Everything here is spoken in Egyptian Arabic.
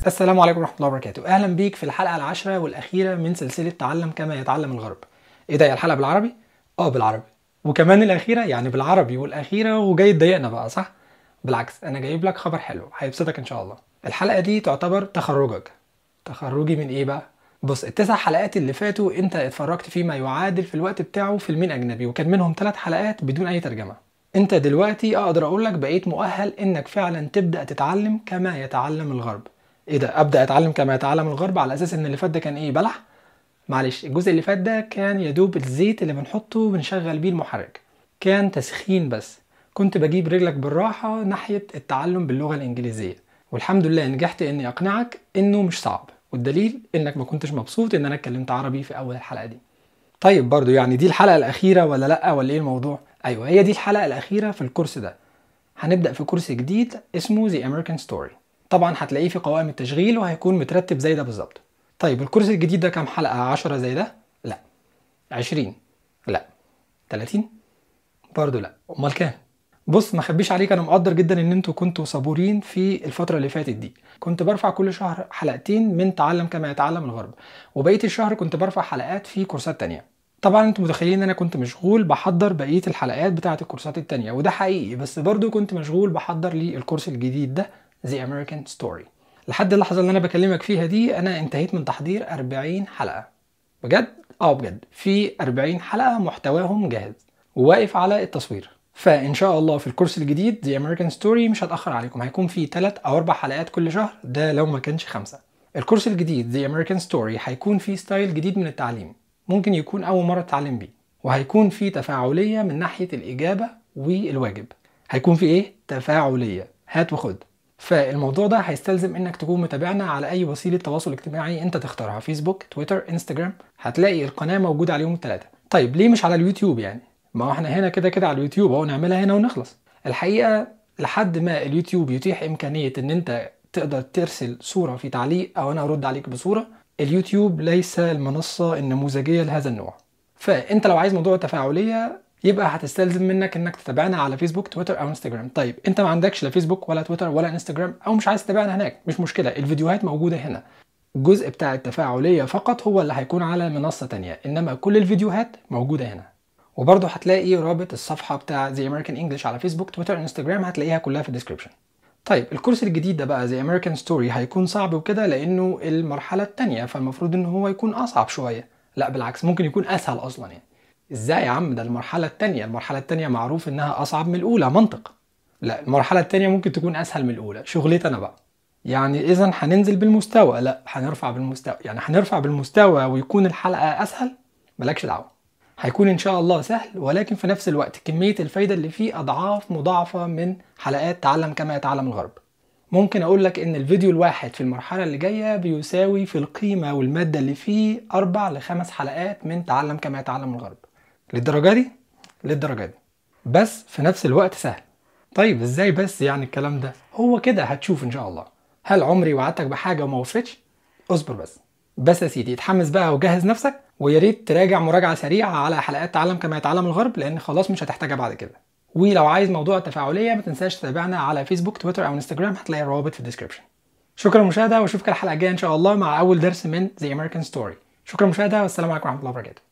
السلام عليكم ورحمة الله وبركاته أهلا بيك في الحلقة العاشرة والأخيرة من سلسلة تعلم كما يتعلم الغرب إيه ده يا الحلقة بالعربي؟ آه بالعربي وكمان الأخيرة يعني بالعربي والأخيرة وجاي تضايقنا بقى صح؟ بالعكس أنا جايب لك خبر حلو هيبسطك إن شاء الله الحلقة دي تعتبر تخرجك تخرجي من إيه بقى؟ بص التسع حلقات اللي فاتوا انت اتفرجت فيه ما يعادل في الوقت بتاعه فيلمين اجنبي وكان منهم ثلاث حلقات بدون اي ترجمه انت دلوقتي اقدر اقول لك بقيت مؤهل انك فعلا تبدا تتعلم كما يتعلم الغرب ايه ده ابدا اتعلم كما يتعلم الغرب على اساس ان اللي فات ده كان ايه بلح معلش الجزء اللي فات ده كان يدوب الزيت اللي بنحطه وبنشغل بيه المحرك كان تسخين بس كنت بجيب رجلك بالراحه ناحيه التعلم باللغه الانجليزيه والحمد لله نجحت اني اقنعك انه مش صعب والدليل انك ما كنتش مبسوط ان انا اتكلمت عربي في اول الحلقه دي طيب برضو يعني دي الحلقه الاخيره ولا لا ولا ايه الموضوع ايوه هي دي الحلقه الاخيره في الكورس ده هنبدا في كورس جديد اسمه The American Story طبعا هتلاقيه في قوائم التشغيل وهيكون مترتب زي ده بالظبط طيب الكورس الجديد ده كام حلقه 10 زي ده لا 20 لا 30 برضو لا امال كام بص ما اخبيش عليك انا مقدر جدا ان انتوا كنتوا صبورين في الفتره اللي فاتت دي كنت برفع كل شهر حلقتين من تعلم كما يتعلم الغرب وبقيه الشهر كنت برفع حلقات في كورسات تانية طبعا انتوا متخيلين ان انا كنت مشغول بحضر بقيه الحلقات بتاعه الكورسات التانية وده حقيقي بس برضو كنت مشغول بحضر للكورس الجديد ده The American Story لحد اللحظه اللي انا بكلمك فيها دي انا انتهيت من تحضير 40 حلقه بجد اه بجد في 40 حلقه محتواهم جاهز وواقف على التصوير فان شاء الله في الكورس الجديد The American Story مش هتاخر عليكم هيكون في 3 او 4 حلقات كل شهر ده لو ما كانش خمسة الكورس الجديد The American Story هيكون فيه ستايل جديد من التعليم ممكن يكون اول مره تتعلم بيه وهيكون فيه تفاعليه من ناحيه الاجابه والواجب هيكون فيه ايه تفاعليه هات وخد فالموضوع ده هيستلزم انك تكون متابعنا على اي وسيله تواصل اجتماعي انت تختارها فيسبوك تويتر انستجرام هتلاقي القناه موجوده عليهم الثلاثه طيب ليه مش على اليوتيوب يعني ما هو احنا هنا كده كده على اليوتيوب اهو نعملها هنا ونخلص الحقيقه لحد ما اليوتيوب يتيح امكانيه ان انت تقدر ترسل صوره في تعليق او انا ارد عليك بصوره اليوتيوب ليس المنصه النموذجيه لهذا النوع فانت لو عايز موضوع تفاعليه يبقى هتستلزم منك انك تتابعنا على فيسبوك تويتر او انستجرام طيب انت ما عندكش لا فيسبوك ولا تويتر ولا انستجرام او مش عايز تتابعنا هناك مش مشكله الفيديوهات موجوده هنا الجزء بتاع التفاعليه فقط هو اللي هيكون على منصه تانية انما كل الفيديوهات موجوده هنا وبرضه هتلاقي رابط الصفحه بتاع The American English على فيسبوك تويتر انستجرام هتلاقيها كلها في الديسكربشن طيب الكورس الجديد ده بقى The American Story هيكون صعب وكده لانه المرحله الثانيه فالمفروض ان هو يكون اصعب شويه لا بالعكس ممكن يكون اسهل اصلا يعني ازاي يا عم ده المرحله الثانيه المرحله الثانيه معروف انها اصعب من الاولى منطق لا المرحله الثانيه ممكن تكون اسهل من الاولى شغلتي انا بقى يعني اذا هننزل بالمستوى لا هنرفع بالمستوى يعني هنرفع بالمستوى ويكون الحلقه اسهل مالكش دعوه هيكون ان شاء الله سهل ولكن في نفس الوقت كميه الفايده اللي فيه اضعاف مضاعفه من حلقات تعلم كما يتعلم الغرب ممكن اقول لك ان الفيديو الواحد في المرحله اللي جايه بيساوي في القيمه والماده اللي فيه اربع لخمس حلقات من تعلم كما يتعلم الغرب للدرجه دي للدرجه دي بس في نفس الوقت سهل طيب ازاي بس يعني الكلام ده هو كده هتشوف ان شاء الله هل عمري وعدتك بحاجه وما وفرتش اصبر بس بس يا سيدي اتحمس بقى وجهز نفسك ويا ريت تراجع مراجعه سريعه على حلقات تعلم كما يتعلم الغرب لان خلاص مش هتحتاجها بعد كده ولو عايز موضوع تفاعليه ما تنساش تتابعنا على فيسبوك تويتر او انستجرام هتلاقي الروابط في الديسكربشن شكرا للمشاهده واشوفك الحلقه الجايه ان شاء الله مع اول درس من The American Story شكرا للمشاهده والسلام عليكم ورحمه الله وبركاته